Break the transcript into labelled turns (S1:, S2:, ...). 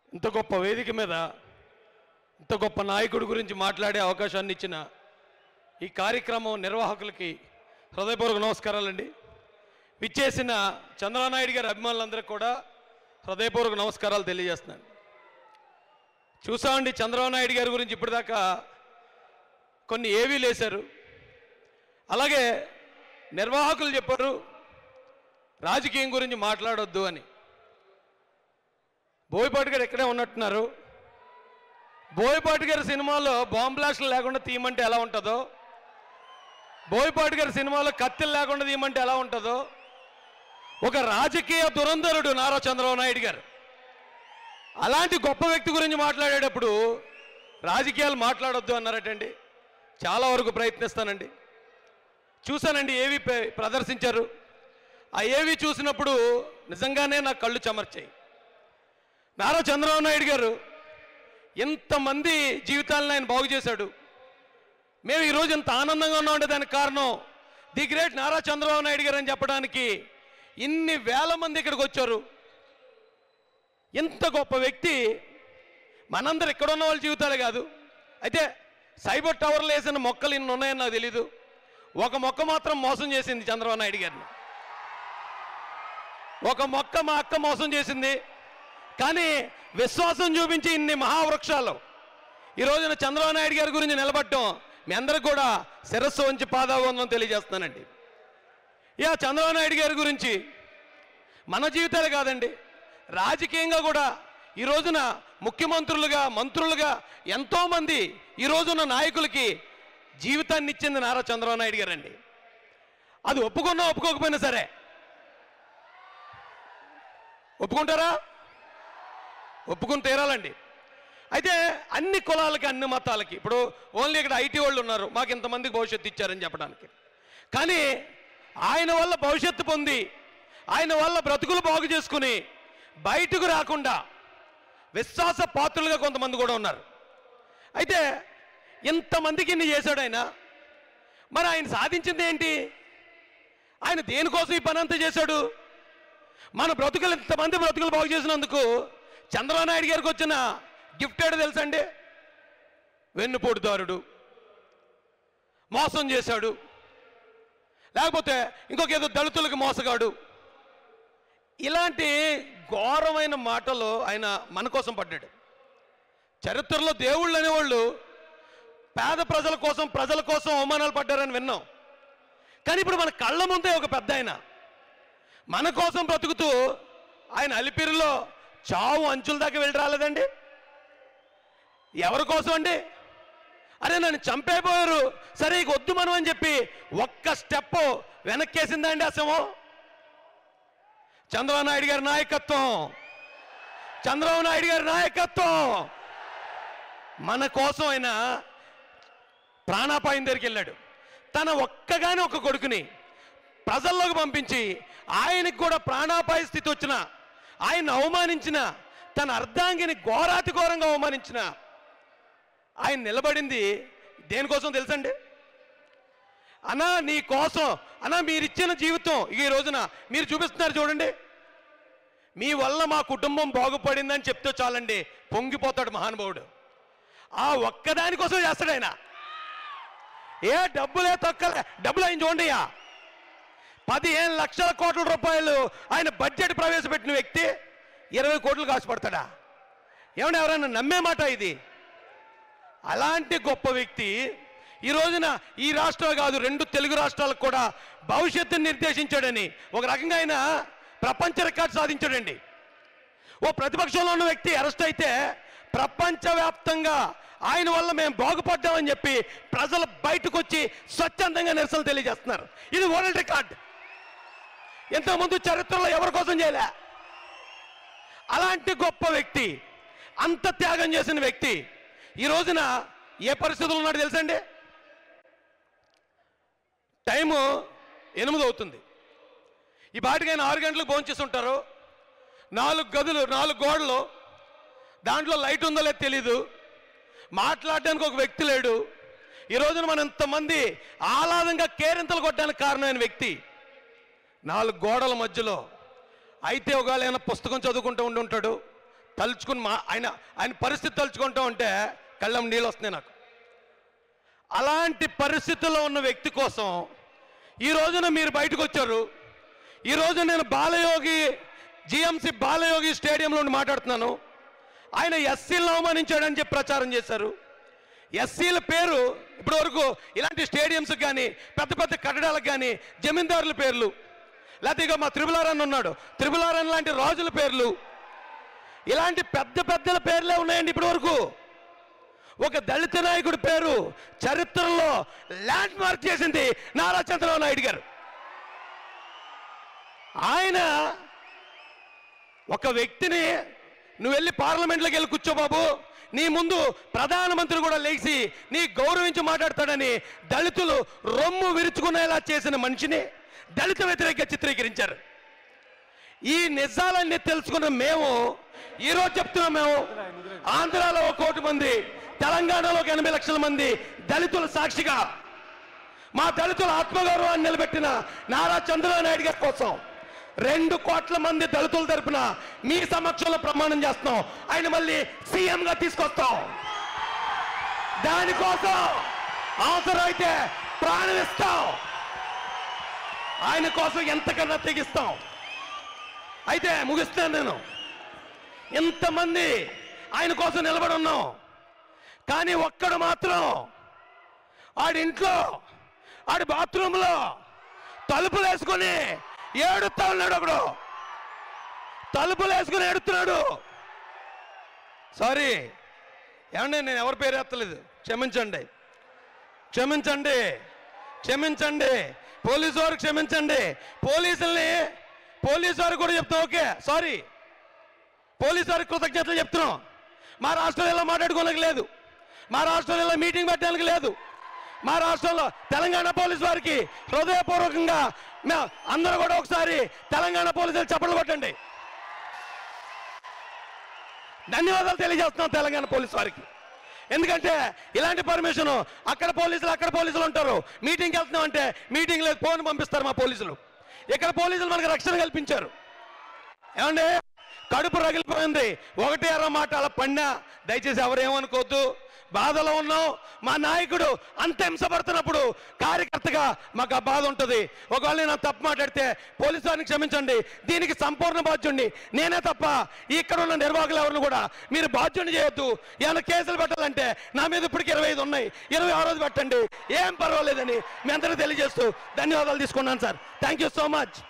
S1: ఇంత గొప్ప వేదిక మీద ఇంత గొప్ప నాయకుడి గురించి మాట్లాడే అవకాశాన్ని ఇచ్చిన ఈ కార్యక్రమం నిర్వాహకులకి హృదయపూర్వక నమస్కారాలండి విచ్చేసిన చంద్రబాబు నాయుడు గారి అభిమానులందరికీ కూడా హృదయపూర్వక నమస్కారాలు తెలియజేస్తున్నాను చూసామండి చంద్రబాబు నాయుడు గారి గురించి ఇప్పటిదాకా కొన్ని ఏవీ లేశారు అలాగే నిర్వాహకులు చెప్పారు రాజకీయం గురించి మాట్లాడొద్దు అని బోయపాటి గారు ఇక్కడే ఉన్నట్టున్నారు బోయపాటి గారి సినిమాలో బాంబ్ బ్లాస్ట్లు లేకుండా తీయమంటే ఎలా ఉంటుందో బోయపాటి గారి సినిమాలో కత్తిలు లేకుండా తీయమంటే ఎలా ఉంటుందో ఒక రాజకీయ దురంధరుడు నారా చంద్రబాబు నాయుడు గారు అలాంటి గొప్ప వ్యక్తి గురించి మాట్లాడేటప్పుడు రాజకీయాలు మాట్లాడొద్దు అన్నారటండి చాలా వరకు ప్రయత్నిస్తానండి చూశానండి ఏవి ప్ర- ప్రదర్శించారు ఆ ఏవి చూసినప్పుడు నిజంగానే నా కళ్ళు చెమర్చాయి నారా చంద్రబాబు నాయుడు గారు ఇంతమంది జీవితాలను ఆయన బాగు చేశాడు మేము ఈరోజు ఇంత ఆనందంగా ఉన్నామంటే దానికి కారణం ది గ్రేట్ నారా చంద్రబాబు నాయుడు గారు అని చెప్పడానికి ఇన్ని వేల మంది ఇక్కడికి వచ్చారు ఇంత గొప్ప వ్యక్తి మనందరు ఇక్కడ ఉన్న వాళ్ళ జీవితాలే కాదు అయితే సైబర్ టవర్లు వేసిన మొక్కలు ఇన్ని ఉన్నాయని నాకు తెలీదు ఒక మొక్క మాత్రం మోసం చేసింది చంద్రబాబు నాయుడు గారిని ఒక మొక్క మా అక్క మోసం చేసింది కానీ విశ్వాసం చూపించి ఇన్ని మహావృక్షాలు ఈ రోజున చంద్రబాబు నాయుడు గారి గురించి నిలబడటం మీ అందరికి కూడా శిరస్సు వంచి పాదావందనం తెలియజేస్తానండి ఇక చంద్రబాబు నాయుడు గారి గురించి మన జీవితాలే కాదండి రాజకీయంగా కూడా ఈ రోజున ముఖ్యమంత్రులుగా మంత్రులుగా ఎంతోమంది ఈ రోజున నాయకులకి జీవితాన్ని ఇచ్చింది నారా చంద్రబాబు నాయుడు గారండి అది ఒప్పుకున్నా ఒప్పుకోకపోయినా సరే ఒప్పుకుంటారా ఒప్పుకుని తీరాలండి అయితే అన్ని కులాలకి అన్ని మతాలకి ఇప్పుడు ఓన్లీ ఇక్కడ ఐటీ వాళ్ళు ఉన్నారు మాకు ఇంతమందికి భవిష్యత్తు ఇచ్చారని చెప్పడానికి కానీ ఆయన వల్ల భవిష్యత్తు పొంది ఆయన వల్ల బ్రతుకులు బాగు చేసుకుని బయటకు రాకుండా విశ్వాస పాత్రులుగా కొంతమంది కూడా ఉన్నారు అయితే ఇంతమందికి ఇన్ని చేశాడు ఆయన మరి ఆయన సాధించింది ఏంటి ఆయన దేనికోసం ఈ పని అంతా చేశాడు మన బ్రతుకులు ఇంతమంది బ్రతుకులు బాగు చేసినందుకు చంద్రబాబు నాయుడు గారికి వచ్చిన గిఫ్ట్ ఏడు తెలుసండి వెన్నుపోటుదారుడు మోసం చేశాడు లేకపోతే ఇంకొక ఏదో దళితులకు మోసగాడు ఇలాంటి ఘోరమైన మాటలు ఆయన మన కోసం పడ్డాడు చరిత్రలో దేవుళ్ళు అనేవాళ్ళు పేద ప్రజల కోసం ప్రజల కోసం అవమానాలు పడ్డారని విన్నాం కానీ ఇప్పుడు మన కళ్ళ ముందే ఒక పెద్ద ఆయన మన కోసం బ్రతుకుతూ ఆయన అలిపిరిలో చావు అంచుల దాకా వెళ్ళి రాలేదండి ఎవరి కోసం అండి అరే నన్ను చంపేపోయారు సరే ఇక వద్దు మనం అని చెప్పి ఒక్క స్టెప్ వెనక్కేసిందా అండి అసమో చంద్రబాబు నాయుడు గారి నాయకత్వం చంద్రబాబు నాయుడు గారి నాయకత్వం మన కోసం ఆయన ప్రాణాపాయం దగ్గరికి వెళ్ళాడు తన ఒక్కగాని ఒక కొడుకుని ప్రజల్లోకి పంపించి ఆయనకు కూడా ప్రాణాపాయ స్థితి వచ్చిన ఆయన అవమానించిన తన అర్ధాంగిని ఘోరాతి ఘోరంగా అవమానించిన ఆయన నిలబడింది దేనికోసం తెలుసండి అన్నా నీ కోసం అన్నా మీరు ఇచ్చిన జీవితం ఈ రోజున మీరు చూపిస్తున్నారు చూడండి మీ వల్ల మా కుటుంబం బాగుపడిందని చెప్తే చాలండి పొంగిపోతాడు మహానుభావుడు ఆ ఒక్కదాని కోసం చేస్తాడు ఆయన ఏ డబ్బులే తొక్కలే డబ్బులు ఆయన చూడండియా పదిహేను లక్షల కోట్ల రూపాయలు ఆయన బడ్జెట్ ప్రవేశపెట్టిన వ్యక్తి ఇరవై కోట్లు కాసుపడతాడా ఏమన్నా ఎవరైనా నమ్మే మాట ఇది అలాంటి గొప్ప వ్యక్తి ఈ రోజున ఈ రాష్ట్రం కాదు రెండు తెలుగు రాష్ట్రాలకు కూడా భవిష్యత్తుని నిర్దేశించాడని ఒక రకంగా ఆయన ప్రపంచ రికార్డు సాధించాడండి ఓ ప్రతిపక్షంలో ఉన్న వ్యక్తి అరెస్ట్ అయితే ప్రపంచవ్యాప్తంగా ఆయన వల్ల మేము బాగుపడ్డామని చెప్పి ప్రజలు బయటకు వచ్చి స్వచ్ఛందంగా నిరసనలు తెలియజేస్తున్నారు ఇది వరల్డ్ రికార్డ్ ఇంతకుముందు చరిత్రలో ఎవరి కోసం చేయలే అలాంటి గొప్ప వ్యక్తి అంత త్యాగం చేసిన వ్యక్తి ఈ రోజున ఏ పరిస్థితులు ఉన్నాడు తెలుసండి టైము ఎనిమిది అవుతుంది ఈ బాటికైనా ఆరు గంటలకు భోంచేసి ఉంటారు నాలుగు గదులు నాలుగు గోడలు దాంట్లో లైట్ ఉందో లేదో తెలీదు మాట్లాడడానికి ఒక వ్యక్తి లేడు ఈ రోజున మనం ఇంతమంది ఆహ్లాదంగా కేరింతలు కొట్టడానికి కారణమైన వ్యక్తి నాలుగు గోడల మధ్యలో అయితే ఒకవేళ ఏమైనా పుస్తకం చదువుకుంటూ ఉండి ఉంటాడు తలుచుకుని మా ఆయన ఆయన పరిస్థితి తలుచుకుంటూ ఉంటే కళ్ళం నీళ్ళు వస్తున్నాయి నాకు అలాంటి పరిస్థితుల్లో ఉన్న వ్యక్తి కోసం ఈ రోజున మీరు బయటకు వచ్చారు ఈ రోజు నేను బాలయోగి జిఎంసి బాలయోగి స్టేడియంలో ఉండి మాట్లాడుతున్నాను ఆయన ఎస్సీలను అవమానించాడని చెప్పి ప్రచారం చేశారు ఎస్సీల పేరు ఇప్పటి వరకు ఇలాంటి స్టేడియంస్కి కానీ పెద్ద పెద్ద కట్టడాలకు కానీ జమీందారుల పేర్లు లేకపోతే ఇక మా త్రిపులారన్ ఉన్నాడు త్రిపులారన్ లాంటి రాజుల పేర్లు ఇలాంటి పెద్ద పెద్దల పేర్లే ఉన్నాయండి ఇప్పటి వరకు ఒక దళిత నాయకుడి పేరు చరిత్రలో ల్యాండ్ మార్క్ చేసింది నారా చంద్రబాబు నాయుడు గారు ఆయన ఒక వ్యక్తిని నువ్వు వెళ్ళి పార్లమెంట్లోకి వెళ్ళి కూర్చో బాబు నీ ముందు ప్రధానమంత్రి కూడా లేచి నీ గౌరవించి మాట్లాడతాడని దళితులు రొమ్ము విరుచుకునేలా చేసిన మనిషిని దళిత వ్యతిరేక చిత్రీకరించారు ఈ నిజాలన్నీ తెలుసుకున్న మేము ఈరోజు చెప్తున్నాం మేము ఆంధ్రాలో ఒక కోటి మంది తెలంగాణలో ఒక ఎనభై లక్షల మంది దళితుల సాక్షిగా మా దళితుల ఆత్మగౌరవాన్ని నిలబెట్టిన నారా చంద్రబాబు నాయుడు గారి కోసం రెండు కోట్ల మంది దళితుల తరపున మీ సమక్షంలో ప్రమాణం చేస్తున్నాం ఆయన మళ్ళీ సీఎం గా తీసుకొస్తాం దానికోసం అవసరమైతే ప్రాణం ఇస్తాం ఆయన కోసం ఎంతకన్నా తెగిస్తాం అయితే ముగిస్తాను నేను ఎంతమంది ఆయన కోసం నిలబడి ఉన్నాం కానీ ఒక్కడు మాత్రం ఆడింట్లో ఆడి బాత్రూంలో తలుపులు వేసుకొని ఏడుస్తా ఉన్నాడు ఒకడు తలుపులు వేసుకుని ఏడుస్తున్నాడు సారీ ఏమండి నేను ఎవరి పేరు ఎత్తలేదు క్షమించండి క్షమించండి క్షమించండి పోలీసు వారు క్షమించండి పోలీసుల్ని పోలీసు వారు కూడా చెప్తాం ఓకే సారీ పోలీసు వారికి కృతజ్ఞతలు చెప్తున్నాం మా రాష్ట్రంలో ఇలా మాట్లాడుకోవడానికి లేదు మా రాష్ట్రంలో ఇలా మీటింగ్ పెట్టడానికి లేదు మా రాష్ట్రంలో తెలంగాణ పోలీసు వారికి హృదయపూర్వకంగా మే అందరూ కూడా ఒకసారి తెలంగాణ పోలీసులు చప్పట్లు కొట్టండి ధన్యవాదాలు తెలియజేస్తున్నాం తెలంగాణ పోలీసు వారికి ఎందుకంటే ఇలాంటి పర్మిషన్ అక్కడ పోలీసులు అక్కడ పోలీసులు ఉంటారు మీటింగ్కి వెళ్తున్నాం అంటే మీటింగ్ లేదు ఫోన్ పంపిస్తారు మా పోలీసులు ఇక్కడ పోలీసులు మనకు రక్షణ కల్పించారు ఏమండి కడుపు రగిలిపోయింది ఒకటే అర మాట అలా పడినా దయచేసి ఎవరేమనుకోవద్దు బాధలో ఉన్నాం మా నాయకుడు అంత హింసపడుతున్నప్పుడు కార్యకర్తగా మాకు ఆ బాధ ఉంటుంది ఒకవేళ నేను తప్పు మాట్లాడితే పోలీసు వారిని క్షమించండి దీనికి సంపూర్ణ బాధ్యుడిని నేనే తప్ప ఇక్కడ ఉన్న నిర్వాహకులు ఎవరిని కూడా మీరు బాధ్యుని చేయొద్దు ఏమైనా కేసులు పెట్టాలంటే నా మీద ఇప్పటికి ఇరవై ఐదు ఉన్నాయి ఇరవై ఆరు రోజు పెట్టండి ఏం పర్వాలేదని మీ అందరికీ తెలియజేస్తూ ధన్యవాదాలు తీసుకున్నాను sir thank you so much